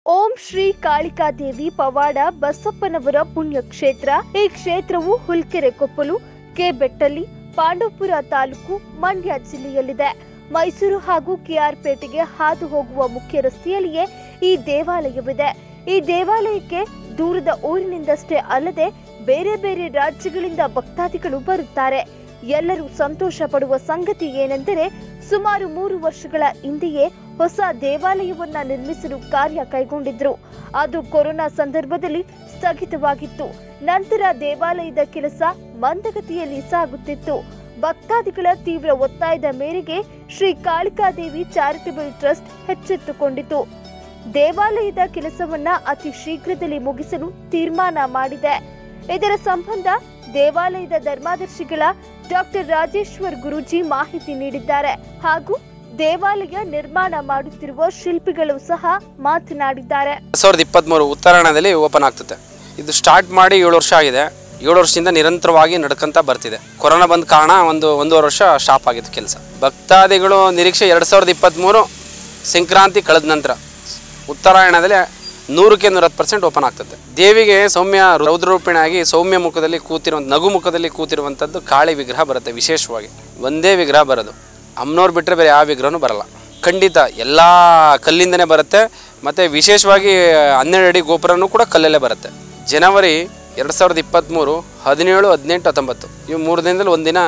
ಓಂ ಶ್ರೀ ಕಾಳಿಕಾದೇವಿ ಪವಾಡ ಬಸಪ್ಪನವರ ಪುಣ್ಯಕ್ಷೇತ್ರ ಈ ಕ್ಷೇತ್ರವು ಹುಲ್ಕೆರೆ ಕೊಪ್ಪಲು ಕೆ ಬೆಟ್ಟಲ್ಲಿ ಪಾಂಡವಪುರ ತಾಲೂಕು ಮಂಡ್ಯ ಜಿಲ್ಲೆಯಲ್ಲಿದೆ ಮೈಸೂರು ಹಾಗೂ ಕೆಆರ್ಪೇಟೆಗೆ ಹಾದು ಹೋಗುವ ಮುಖ್ಯ ರಸ್ತೆಯಲ್ಲಿಯೇ ಈ ದೇವಾಲಯವಿದೆ ಈ ದೇವಾಲಯಕ್ಕೆ ದೂರದ ಊರಿನಿಂದಷ್ಟೇ ಅಲ್ಲದೆ ಬೇರೆ ಬೇರೆ ರಾಜ್ಯಗಳಿಂದ ಭಕ್ತಾದಿಗಳು ಬರುತ್ತಾರೆ ಎಲ್ಲರೂ ಸಂತೋಷ ಪಡುವ ಸಂಗತಿ ಏನೆಂದರೆ ಸುಮಾರು ಮೂರು ವರ್ಷಗಳ ಹಿಂದೆಯೇ ಹೊಸ ದೇವಾಲಯವನ್ನ ನಿರ್ಮಿಸಲು ಕಾರ್ಯ ಕೈಗೊಂಡಿದ್ರು ಅದು ಕೊರೋನಾ ಸಂದರ್ಭದಲ್ಲಿ ಸ್ಥಗಿತವಾಗಿತ್ತು ನಂತರ ದೇವಾಲಯದ ಕೆಲಸ ಮಂದಗತಿಯಲ್ಲಿ ಸಾಗುತ್ತಿತ್ತು ಭಕ್ತಾದಿಗಳ ತೀವ್ರ ಒತ್ತಾಯದ ಮೇರೆಗೆ ಶ್ರೀ ಕಾಳಿಕಾದೇವಿ ಚಾರಿಟಬಲ್ ಟ್ರಸ್ಟ್ ಎಚ್ಚೆತ್ತುಕೊಂಡಿತು ದೇವಾಲಯದ ಕೆಲಸವನ್ನ ಅತಿ ಶೀಘ್ರದಲ್ಲಿ ಮುಗಿಸಲು ತೀರ್ಮಾನ ಮಾಡಿದೆ ಇದರ ಸಂಬಂಧ ದೇವಾಲಯದ ಧರ್ಮಾದರ್ಶಿಗಳ ಡಾಕ್ಟರ್ ರಾಜೇಶ್ವರ್ ಗುರೂಜಿ ಮಾಹಿತಿ ನೀಡಿದ್ದಾರೆ ಹಾಗೂ ದೇವಾಲಯ ನಿರ್ಮಾಣ ಮಾಡುತ್ತಿರುವ ಶಿಲ್ಪಿಗಳು ಸಹ ಮಾತನಾಡಿದ್ದಾರೆ ಸಾವಿರದ ಇಪ್ಪತ್ತ್ಮೂರು ಉತ್ತರಾಯಣದಲ್ಲಿ ಓಪನ್ ಆಗ್ತದೆ ಇದು ಸ್ಟಾರ್ಟ್ ಮಾಡಿ ಏಳು ವರ್ಷ ಆಗಿದೆ ಏಳು ವರ್ಷದಿಂದ ನಿರಂತರವಾಗಿ ನಡ್ಕೊಂತ ಬರ್ತಿದೆ ಕೊರೋನಾ ಬಂದ ಕಾರಣ ಒಂದು ಒಂದೂವರೆ ವರ್ಷ ಸ್ಟಾಪ್ ಆಗಿತ್ತು ಕೆಲಸ ಭಕ್ತಾದಿಗಳು ನಿರೀಕ್ಷೆ ಎರಡು ಸಾವಿರದ ಇಪ್ಪತ್ತ್ಮೂರು ಸಂಕ್ರಾಂತಿ ಕಳೆದ ನಂತರ ಉತ್ತರಾಯಣದಲ್ಲಿ ನೂರಕ್ಕೆ ನೂರತ್ತು ಪರ್ಸೆಂಟ್ ಓಪನ್ ಆಗ್ತದೆ ದೇವಿಗೆ ಸೌಮ್ಯ ರೌದ್ರರೂಪಿಣಿಯಾಗಿ ಸೌಮ್ಯ ಮುಖದಲ್ಲಿ ಕೂತಿರುವಂಥ ನಗು ಮುಖದಲ್ಲಿ ಕೂತಿರುವಂಥದ್ದು ಕಾಳಿ ವಿಗ್ರಹ ಬರುತ್ತೆ ವಿಶೇಷವಾಗಿ ಒಂದೇ ವಿಗ್ರಹ ಬರೋದು ಅಮ್ಮನವ್ರು ಬಿಟ್ಟರೆ ಬೇರೆ ಯಾವ ವಿಗ್ರಹನೂ ಬರಲ್ಲ ಖಂಡಿತ ಎಲ್ಲ ಕಲ್ಲಿಂದನೇ ಬರುತ್ತೆ ಮತ್ತು ವಿಶೇಷವಾಗಿ ಹನ್ನೆರಡು ಅಡಿ ಗೋಪುರನೂ ಕೂಡ ಕಲ್ಲಲ್ಲೇ ಬರುತ್ತೆ ಜನವರಿ ಎರಡು ಸಾವಿರದ ಇಪ್ಪತ್ತ್ಮೂರು ಹದಿನೇಳು ಹದಿನೆಂಟು ಹತ್ತೊಂಬತ್ತು ಇವು ಮೂರು ದಿನದಲ್ಲಿ ಒಂದಿನ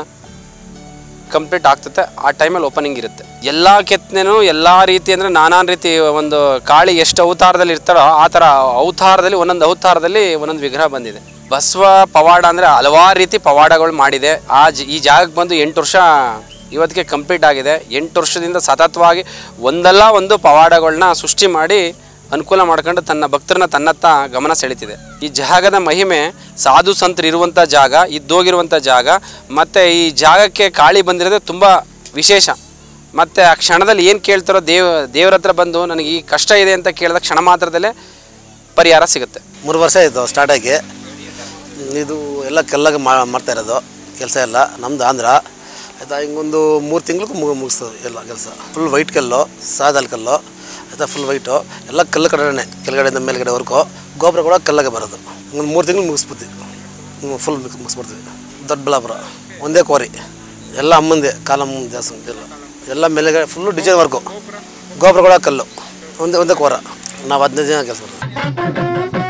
ಕಂಪ್ಲೀಟ್ ಆಗ್ತದೆ ಆ ಟೈಮಲ್ಲಿ ಓಪನಿಂಗ್ ಇರುತ್ತೆ ಎಲ್ಲ ಕೆತ್ತನೆನೂ ಎಲ್ಲ ರೀತಿ ಅಂದರೆ ನಾನಾ ರೀತಿ ಒಂದು ಕಾಳಿ ಎಷ್ಟು ಅವತಾರದಲ್ಲಿ ಇರ್ತಾರೋ ಆ ಥರ ಅವತಾರದಲ್ಲಿ ಒಂದೊಂದು ಅವತಾರದಲ್ಲಿ ಒಂದೊಂದು ವಿಗ್ರಹ ಬಂದಿದೆ ಬಸವ ಪವಾಡ ಅಂದರೆ ಹಲವಾರು ರೀತಿ ಪವಾಡಗಳು ಮಾಡಿದೆ ಆ ಜ ಈ ಜಾಗಕ್ಕೆ ಬಂದು ಎಂಟು ವರ್ಷ ಇವತ್ತಿಗೆ ಕಂಪ್ಲೀಟ್ ಆಗಿದೆ ಎಂಟು ವರ್ಷದಿಂದ ಸತತವಾಗಿ ಒಂದಲ್ಲ ಒಂದು ಪವಾಡಗಳನ್ನ ಸೃಷ್ಟಿ ಮಾಡಿ ಅನುಕೂಲ ಮಾಡ್ಕೊಂಡು ತನ್ನ ಭಕ್ತರನ್ನ ತನ್ನತ್ತ ಗಮನ ಸೆಳೀತಿದೆ ಈ ಜಾಗದ ಮಹಿಮೆ ಸಾಧು ಸಂತರು ಇರುವಂಥ ಜಾಗ ಇದ್ದೋಗಿರುವಂಥ ಜಾಗ ಮತ್ತು ಈ ಜಾಗಕ್ಕೆ ಕಾಳಿ ಬಂದಿರೋದೇ ತುಂಬ ವಿಶೇಷ ಮತ್ತು ಆ ಕ್ಷಣದಲ್ಲಿ ಏನು ಕೇಳ್ತಾರೋ ದೇವ ದೇವ್ರ ಹತ್ರ ಬಂದು ನನಗೆ ಈ ಕಷ್ಟ ಇದೆ ಅಂತ ಕೇಳಿದ ಕ್ಷಣ ಮಾತ್ರದಲ್ಲೇ ಪರಿಹಾರ ಸಿಗುತ್ತೆ ಮೂರು ವರ್ಷ ಆಯಿತು ಸ್ಟಾರ್ಟ್ ಆಗಿ ಇದು ಎಲ್ಲ ಕೆಲ್ಲಾಗ ಮಾಡ್ತಾ ಇರೋದು ಕೆಲಸ ಎಲ್ಲ ನಮ್ದು ಆಂಧ್ರ ಆಯಿತಾ ಹಿಂಗೊಂದು ಮೂರು ತಿಂಗಳು ಮುಗಿ ಮುಗಿಸ್ತದೆ ಎಲ್ಲ ಕೆಲಸ ಫುಲ್ ವೈಟ್ ಕಲ್ಲು ಸಾದಲ್ ಕಲ್ಲು ಆಯಿತಾ ಫುಲ್ ವೈಟು ಎಲ್ಲ ಕಲ್ಲು ಕಡೆನೇ ಕೆಳಗಡೆಯಿಂದ ಮೇಲ್ಗಡೆವರೆಗೂ ಗೊಬ್ಬರ ಕೂಡ ಕಲ್ಲಾಗೆ ಬರೋದು ಒಂದು ಮೂರು ತಿಂಗಳು ಮುಗಿಸ್ಬಿಡ್ತೀವಿ ಫುಲ್ ಮುಗಿಸ್ಬಿಡ್ತೀವಿ ದೊಡ್ಡಬಳ್ಳಾಪುರ ಒಂದೇ ಕೋರಿ ಎಲ್ಲ ಅಮ್ಮಂದೆ ಕಾಲಮ್ಮ ದೇವಸ್ಥಾನ ಎಲ್ಲ ಎಲ್ಲ ಮೇಲೆಗಡೆ ಫುಲ್ಲು ಡಿಸೈನ್ ವರ್ಕು ಗೋಪುರ ಕೂಡ ಕಲ್ಲು ಒಂದೇ ಒಂದೇ ಕೋರ ನಾವು ಹದಿನೈದು ಜನ ಕೆಲಸ ಮಾಡ್ತೀವಿ